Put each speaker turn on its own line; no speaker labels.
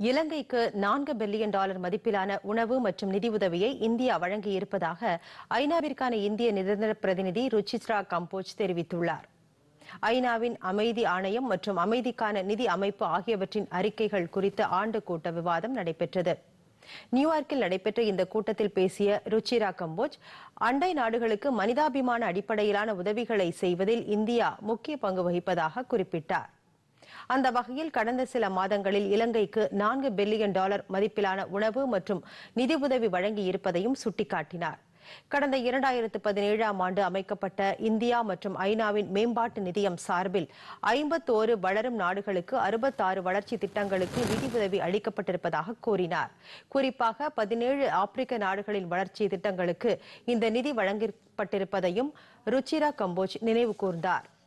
இலங்கைக்கு நான்கு billion dollar மதிப்பிலான உணவு மற்றும் நிதியுதவியை இந்தியா வழங்கியிருப்பதாக ஐநாவிற்கான இந்திய நிரந்தர பிரதிநிதி ருச்சித்ரா கம்போஜ் தெரிவித்துள்ளார் ஐநாவின் அமைதி ஆணையம் மற்றும் அமைதிக்கான நிதி அமைப்பு ஆகியவற்றின் அறிக்கைகள் குறித்த ஆண்டு கூட்ட விவாதம் நடைபெற்றது நியூயார்க்கில் நடைபெற்ற இந்த கூட்டத்தில் பேசிய ருச்சிரா கம்போஜ் அண்டை நாடுகளுக்கு மனிதாபிமான அடிப்படையிலான உதவிகளை செய்வதில் இந்தியா முக்கிய பங்கு வகிப்பதாக குறிப்பிட்டார் அந்த வகையில் கடந்த சில மாதங்களில் இலங்கைக்கு நான்கு பில்லியன் டாலர் மதிப்பிலான உணவு மற்றும் நிதி உதவி வழங்கி இருப்பதையும் சுட்டிக்காட்டினார் கடந்த இரண்டாயிரத்து பதினேழாம் ஆண்டு அமைக்கப்பட்ட இந்தியா மற்றும் ஐநாவின் மேம்பாட்டு நிதியம் சார்பில் ஐம்பத்தோரு வளரும் நாடுகளுக்கு அறுபத்தாறு வளர்ச்சி திட்டங்களுக்கு நிதி உதவி அளிக்கப்பட்டிருப்பதாக கூறினார் குறிப்பாக பதினேழு ஆப்பிரிக்க நாடுகளின் வளர்ச்சி திட்டங்களுக்கு இந்த நிதி வழங்கப்பட்டிருப்பதையும் ருச்சிரா கம்போஜ் நினைவு கூர்ந்தார்